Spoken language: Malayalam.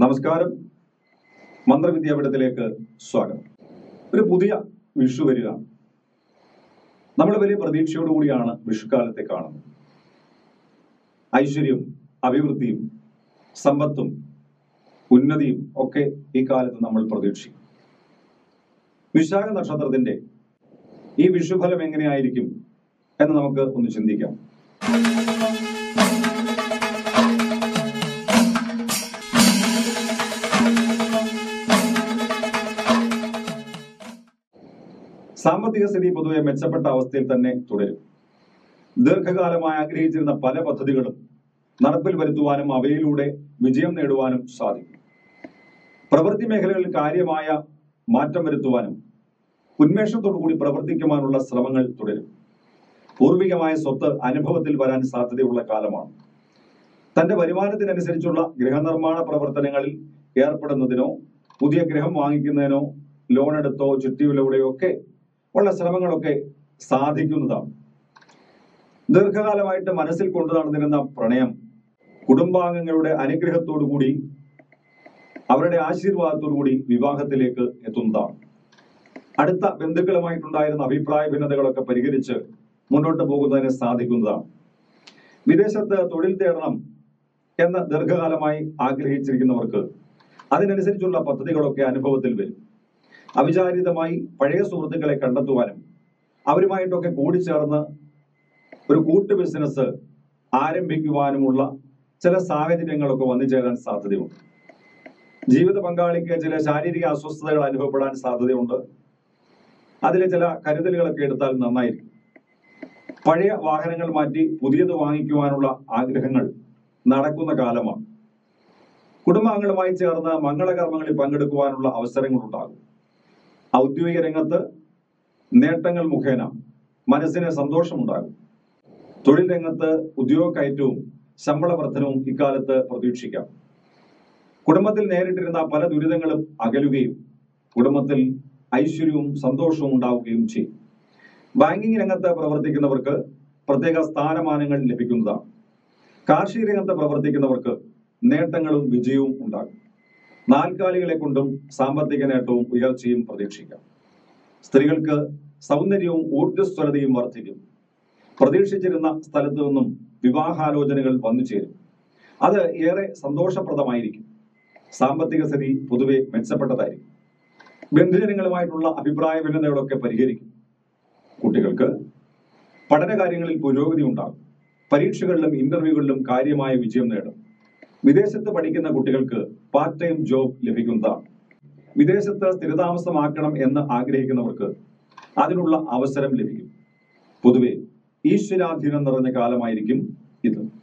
നമസ്കാരം മന്ത്രവിദ്യാപീഠത്തിലേക്ക് സ്വാഗതം ഒരു പുതിയ വിഷു വരിക നമ്മൾ വലിയ പ്രതീക്ഷയോടുകൂടിയാണ് വിഷുക്കാലത്തെ കാണുന്നത് ഐശ്വര്യവും അഭിവൃദ്ധിയും സമ്പത്തും ഉന്നതിയും ഒക്കെ ഈ കാലത്ത് നമ്മൾ പ്രതീക്ഷിക്കും വിശാഖ നക്ഷത്രത്തിന്റെ ഈ വിഷുഫലം എങ്ങനെയായിരിക്കും എന്ന് നമുക്ക് ഒന്ന് ചിന്തിക്കാം സാമ്പത്തിക സ്ഥിതി പൊതുവെ മെച്ചപ്പെട്ട അവസ്ഥയിൽ തന്നെ തുടരും ദീർഘകാലമായി ആഗ്രഹിച്ചിരുന്ന പല പദ്ധതികളും നടപ്പിൽ വരുത്തുവാനും അവയിലൂടെ വിജയം നേടുവാനും സാധിക്കും പ്രവൃത്തി മേഖലകളിൽ കാര്യമായ മാറ്റം വരുത്തുവാനും ഉന്മേഷത്തോടുകൂടി പ്രവർത്തിക്കുവാനുള്ള ശ്രമങ്ങൾ തുടരും പൂർവികമായ സ്വത്ത് അനുഭവത്തിൽ വരാൻ സാധ്യതയുള്ള കാലമാണ് തന്റെ വരുമാനത്തിനനുസരിച്ചുള്ള ഗൃഹനിർമ്മാണ പ്രവർത്തനങ്ങളിൽ ഏർപ്പെടുന്നതിനോ പുതിയ ഗൃഹം വാങ്ങിക്കുന്നതിനോ ലോൺ എടുത്തോ ചുറ്റിയിലൂടെയോ ഒക്കെ ഉള്ള ശ്രമങ്ങളൊക്കെ സാധിക്കുന്നതാണ് ദീർഘകാലമായിട്ട് മനസ്സിൽ കൊണ്ടു നടന്നിരുന്ന പ്രണയം കുടുംബാംഗങ്ങളുടെ അനുഗ്രഹത്തോടു കൂടി അവരുടെ ആശീർവാദത്തോടു കൂടി വിവാഹത്തിലേക്ക് എത്തുന്നതാണ് അടുത്ത ബന്ധുക്കളുമായിട്ടുണ്ടായിരുന്ന അഭിപ്രായ ഭിന്നതകളൊക്കെ പരിഹരിച്ച് മുന്നോട്ട് പോകുന്നതിന് സാധിക്കുന്നതാണ് വിദേശത്ത് തൊഴിൽ തേടണം എന്ന് ദീർഘകാലമായി ആഗ്രഹിച്ചിരിക്കുന്നവർക്ക് അതിനനുസരിച്ചുള്ള പദ്ധതികളൊക്കെ അനുഭവത്തിൽ വരും അവിചാരിതമായി പഴയ സുഹൃത്തുക്കളെ കണ്ടെത്തുവാനും അവരുമായിട്ടൊക്കെ കൂടിച്ചേർന്ന് ഒരു കൂട്ടു ബിസിനസ് ആരംഭിക്കുവാനുമുള്ള ചില സാഹചര്യങ്ങളൊക്കെ വന്നു ചേരാൻ സാധ്യതയുണ്ട് ജീവിത പങ്കാളിക്ക് ചില ശാരീരിക അസ്വസ്ഥതകൾ അനുഭവപ്പെടാൻ സാധ്യതയുണ്ട് അതിലെ ചില കരുതലുകളൊക്കെ എടുത്താൽ നന്നായിരിക്കും പഴയ വാഹനങ്ങൾ മാറ്റി പുതിയത് വാങ്ങിക്കുവാനുള്ള ആഗ്രഹങ്ങൾ നടക്കുന്ന കാലമാണ് കുടുംബാംഗങ്ങളുമായി ചേർന്ന് മംഗളകർമ്മങ്ങളിൽ പങ്കെടുക്കുവാനുള്ള അവസരങ്ങൾ ഉണ്ടാകും ഔദ്യോഗിക രംഗത്ത് നേട്ടങ്ങൾ മുഖേന മനസ്സിന് സന്തോഷമുണ്ടാകും തൊഴിൽ രംഗത്ത് ഉദ്യോഗ കയറ്റവും ശമ്പള വർധനവും ഇക്കാലത്ത് പ്രതീക്ഷിക്കാം കുടുംബത്തിൽ നേരിട്ടിരുന്ന പല ദുരിതങ്ങളും അകലുകയും കുടുംബത്തിൽ ഐശ്വര്യവും സന്തോഷവും ഉണ്ടാവുകയും ചെയ്യും ബാങ്കിംഗ് രംഗത്ത് പ്രവർത്തിക്കുന്നവർക്ക് പ്രത്യേക സ്ഥാനമാനങ്ങൾ ലഭിക്കുന്നതാണ് കാർഷിക രംഗത്ത് പ്രവർത്തിക്കുന്നവർക്ക് നേട്ടങ്ങളും വിജയവും ഉണ്ടാകും നാൽക്കാലികളെ കൊണ്ടും സാമ്പത്തിക നേട്ടവും ഉയർച്ചയും പ്രതീക്ഷിക്കാം സ്ത്രീകൾക്ക് സൗന്ദര്യവും ഊർജ്ജസ്വലതയും വർദ്ധിക്കും പ്രതീക്ഷിച്ചിരുന്ന സ്ഥലത്തു നിന്നും വിവാഹാലോചനകൾ വന്നു ചേരും അത് ഏറെ സന്തോഷപ്രദമായിരിക്കും സാമ്പത്തിക സ്ഥിതി പൊതുവെ മെച്ചപ്പെട്ടതായിരിക്കും ബന്ധുജനങ്ങളുമായിട്ടുള്ള അഭിപ്രായ ഭിന്നതകളൊക്കെ പരിഹരിക്കും കുട്ടികൾക്ക് പഠനകാര്യങ്ങളിൽ പുരോഗതി ഉണ്ടാകും പരീക്ഷകളിലും ഇന്റർവ്യൂകളിലും കാര്യമായ വിജയം നേടും വിദേശത്ത് പഠിക്കുന്ന കുട്ടികൾക്ക് പാർട്ട് ടൈം ജോബ് ലഭിക്കുന്നതാണ് വിദേശത്ത് സ്ഥിരതാമസമാക്കണം എന്ന് ആഗ്രഹിക്കുന്നവർക്ക് അതിനുള്ള അവസരം ലഭിക്കും പൊതുവെ ഈശ്വരാധീനം നിറഞ്ഞ കാലമായിരിക്കും ഇത്